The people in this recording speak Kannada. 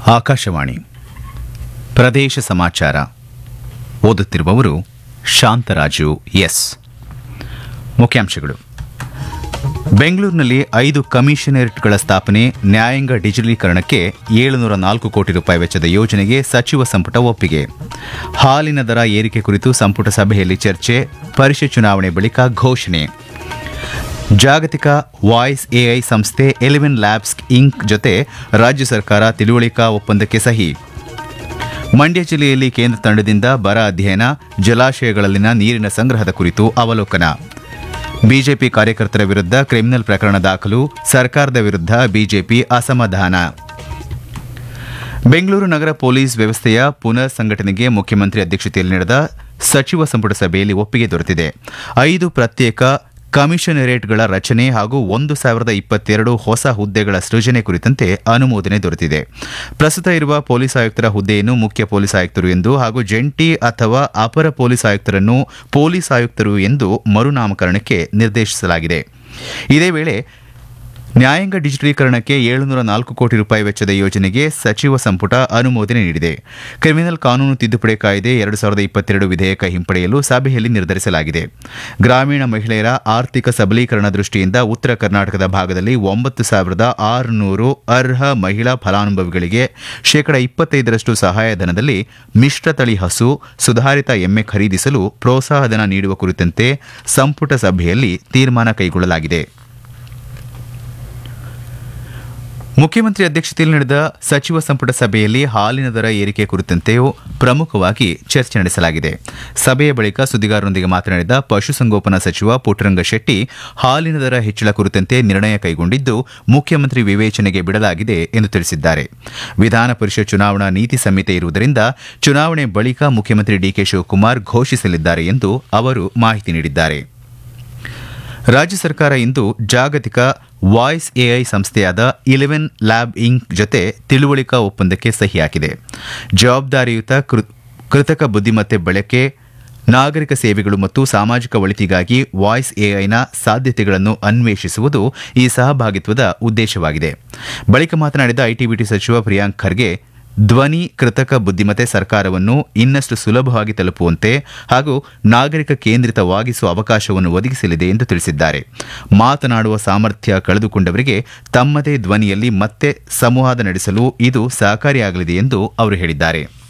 ಆಕಾಶವಾಣಿ ಪ್ರದೇಶ ಸಮಾಚಾರ ಓದುತ್ತಿರುವವರು ಶಾಂತರಾಜು ಎಸ್ ಮುಖ್ಯಾಂಶಗಳು ಬೆಂಗಳೂರಿನಲ್ಲಿ ಐದು ಕಮಿಷನರೇಟ್ಗಳ ಸ್ಥಾಪನೆ ನ್ಯಾಯಾಂಗ ಡಿಜಿಟಲೀಕರಣಕ್ಕೆ ಏಳುನೂರ ನಾಲ್ಕು ಕೋಟಿ ರೂಪಾಯಿ ವೆಚ್ಚದ ಯೋಜನೆಗೆ ಸಚಿವ ಸಂಪುಟ ಒಪ್ಪಿಗೆ ಹಾಲಿನ ದರ ಏರಿಕೆ ಕುರಿತು ಸಂಪುಟ ಸಭೆಯಲ್ಲಿ ಚರ್ಚೆ ಪರಿಷತ್ ಚುನಾವಣೆ ಬಳಿಕ ಘೋಷಣೆ ಜಾಗತಿಕ ವಾಯ್ಸ್ ಎಐ ಸಂಸ್ಥೆ ಎಲೆವೆನ್ ಲ್ಯಾಬ್ಸ್ ಇಂಕ್ ಜೊತೆ ರಾಜ್ಯ ಸರ್ಕಾರ ತಿಳುವಳಿಕಾ ಒಪ್ಪಂದಕ್ಕೆ ಸಹಿ ಮಂಡ್ಯ ಜಿಲ್ಲೆಯಲ್ಲಿ ಕೇಂದ್ರ ತಂಡದಿಂದ ಬರ ಅಧ್ಯಯನ ಜಲಾಶಯಗಳಲ್ಲಿನ ನೀರಿನ ಸಂಗ್ರಹದ ಕುರಿತು ಅವಲೋಕನ ಬಿಜೆಪಿ ಕಾರ್ಯಕರ್ತರ ವಿರುದ್ಧ ಕ್ರಿಮಿನಲ್ ಪ್ರಕರಣ ದಾಖಲು ಸರ್ಕಾರದ ವಿರುದ್ಧ ಬಿಜೆಪಿ ಅಸಮಾಧಾನ ಬೆಂಗಳೂರು ನಗರ ಪೊಲೀಸ್ ವ್ಯವಸ್ಥೆಯ ಪುನರ್ ಸಂಘಟನೆಗೆ ಮುಖ್ಯಮಂತ್ರಿ ಅಧ್ಯಕ್ಷತೆಯಲ್ಲಿ ನಡೆದ ಸಚಿವ ಸಂಪುಟ ಸಭೆಯಲ್ಲಿ ಒಪ್ಪಿಗೆ ದೊರೆತಿದೆ ಐದು ಪ್ರತ್ಯೇಕ ಕಮಿಷನರೇಟ್ಗಳ ರಚನೆ ಹಾಗೂ ಒಂದು ಸಾವಿರದ ಇಪ್ಪತ್ತೆರಡು ಹೊಸ ಹುದ್ದೆಗಳ ಸೃಜನೆ ಕುರಿತಂತೆ ಅನುಮೋದನೆ ದೊರೆತಿದೆ ಪ್ರಸ್ತುತ ಇರುವ ಪೊಲೀಸ್ ಆಯುಕ್ತರ ಹುದ್ದೆಯನ್ನು ಮುಖ್ಯ ಪೊಲೀಸ್ ಆಯುಕ್ತರು ಎಂದು ಹಾಗೂ ಜಂಟಿ ಅಥವಾ ಅಪರ ಪೊಲೀಸ್ ಆಯುಕ್ತರನ್ನು ಪೊಲೀಸ್ ಆಯುಕ್ತರು ಎಂದು ಮರುನಾಮಕರಣಕ್ಕೆ ನಿರ್ದೇಶಿಸಲಾಗಿದೆ ಇದೇ ವೇಳೆ ನ್ಯಾಯಾಂಗ ಡಿಜಿಟಲೀಕರಣಕ್ಕೆ ಏಳುನೂರ ನಾಲ್ಕು ಕೋಟಿ ರೂಪಾಯಿ ವೆಚ್ಚದ ಯೋಜನೆಗೆ ಸಚಿವ ಸಂಪುಟ ಅನುಮೋದನೆ ನೀಡಿದೆ ಕ್ರಿಮಿನಲ್ ಕಾನೂನು ತಿದ್ದುಪಡಿ ಕಾಯ್ದೆ ಎರಡು ಸಾವಿರದ ಇಪ್ಪತ್ತೆರಡು ವಿಧೇಯಕ ಹಿಂಪಡೆಯಲು ಸಭೆಯಲ್ಲಿ ನಿರ್ಧರಿಸಲಾಗಿದೆ ಗ್ರಾಮೀಣ ಮಹಿಳೆಯರ ಆರ್ಥಿಕ ಸಬಲೀಕರಣ ದೃಷ್ಟಿಯಿಂದ ಉತ್ತರ ಕರ್ನಾಟಕದ ಭಾಗದಲ್ಲಿ ಒಂಬತ್ತು ಸಾವಿರದ ಆರುನೂರು ಅರ್ಹ ಮಹಿಳಾ ಫಲಾನುಭವಿಗಳಿಗೆ ಶೇಕಡ ಇಪ್ಪತ್ತೈದರಷ್ಟು ಸಹಾಯಧನದಲ್ಲಿ ಮಿಶ್ರತಳಿ ಹಸು ಸುಧಾರಿತ ಎಮ್ಮೆ ಖರೀದಿಸಲು ಪ್ರೋತ್ಸಾಹಧನ ನೀಡುವ ಕುರಿತಂತೆ ಸಂಪುಟ ಸಭೆಯಲ್ಲಿ ತೀರ್ಮಾನ ಕೈಗೊಳ್ಳಲಾಗಿದೆ ಮುಖ್ಯಮಂತ್ರಿ ಅಧ್ಯಕ್ಷತೆಯಲ್ಲಿ ನಡೆದ ಸಚಿವ ಸಂಪುಟ ಸಭೆಯಲ್ಲಿ ಹಾಲಿನ ದರ ಏರಿಕೆ ಕುರಿತಂತೆಯೂ ಪ್ರಮುಖವಾಗಿ ಚರ್ಚೆ ನಡೆಸಲಾಗಿದೆ ಸಭೆಯ ಬಳಿಕ ಸುದ್ದಿಗಾರರೊಂದಿಗೆ ಮಾತನಾಡಿದ ಪಶುಸಂಗೋಪನಾ ಸಚಿವ ಪುಟ್ಟರಂಗ ಶೆಟ್ಟಿ ಹಾಲಿನ ದರ ಹೆಚ್ಚಳ ಕುರಿತಂತೆ ನಿರ್ಣಯ ಕೈಗೊಂಡಿದ್ದು ಮುಖ್ಯಮಂತ್ರಿ ವಿವೇಚನೆಗೆ ಬಿಡಲಾಗಿದೆ ಎಂದು ತಿಳಿಸಿದ್ದಾರೆ ವಿಧಾನ ಪರಿಷತ್ ಚುನಾವಣಾ ನೀತಿ ಸಂಹಿತೆ ಇರುವುದರಿಂದ ಚುನಾವಣೆ ಬಳಿಕ ಮುಖ್ಯಮಂತ್ರಿ ಡಿಕೆ ಶಿವಕುಮಾರ್ ಘೋಷಿಸಲಿದ್ದಾರೆ ಎಂದು ಅವರು ಮಾಹಿತಿ ನೀಡಿದ್ದಾರೆ ರಾಜ್ಯ ಸರ್ಕಾರ ಇಂದು ಜಾಗತಿಕ ವಾಯ್ಸ್ ಎಐ ಸಂಸ್ಥೆಯಾದ ಇಲೆವೆನ್ ಲ್ಯಾಬ್ ಇಂಕ್ ಜೊತೆ ತಿಳುವಳಿಕಾ ಒಪ್ಪಂದಕ್ಕೆ ಸಹಿ ಹಾಕಿದೆ ಜವಾಬ್ದಾರಿಯುತ ಕೃತಕ ಬುದ್ದಿಮತ್ತೆ ಬಳಕೆ ನಾಗರಿಕ ಸೇವೆಗಳು ಮತ್ತು ಸಾಮಾಜಿಕ ಒಳಿತಿಗಾಗಿ ವಾಯ್ಸ್ ಎಐನ ಸಾಧ್ಯತೆಗಳನ್ನು ಅನ್ವೇಷಿಸುವುದು ಈ ಸಹಭಾಗಿತ್ವದ ಉದ್ದೇಶವಾಗಿದೆ ಬಳಿಕ ಮಾತನಾಡಿದ ಐಟಿ ಬಿಟಿ ಸಚಿವ ಪ್ರಿಯಾಂಕ್ ಖರ್ಗೆ ಧ್ವನಿ ಕೃತಕ ಬುದ್ದಿಮತ್ತೆ ಸರ್ಕಾರವನ್ನು ಇನ್ನಷ್ಟು ಸುಲಭವಾಗಿ ತಲುಪುವಂತೆ ಹಾಗೂ ನಾಗರಿಕ ಕೇಂದ್ರಿತವಾಗಿಸುವ ಅವಕಾಶವನ್ನು ಒದಗಿಸಲಿದೆ ಎಂದು ತಿಳಿಸಿದ್ದಾರೆ ಮಾತನಾಡುವ ಸಾಮರ್ಥ್ಯ ಕಳೆದುಕೊಂಡವರಿಗೆ ತಮ್ಮದೇ ಧ್ವನಿಯಲ್ಲಿ ಮತ್ತೆ ಸಂವಾದ ನಡೆಸಲು ಇದು ಸಹಕಾರಿಯಾಗಲಿದೆ ಎಂದು ಅವರು ಹೇಳಿದ್ದಾರೆ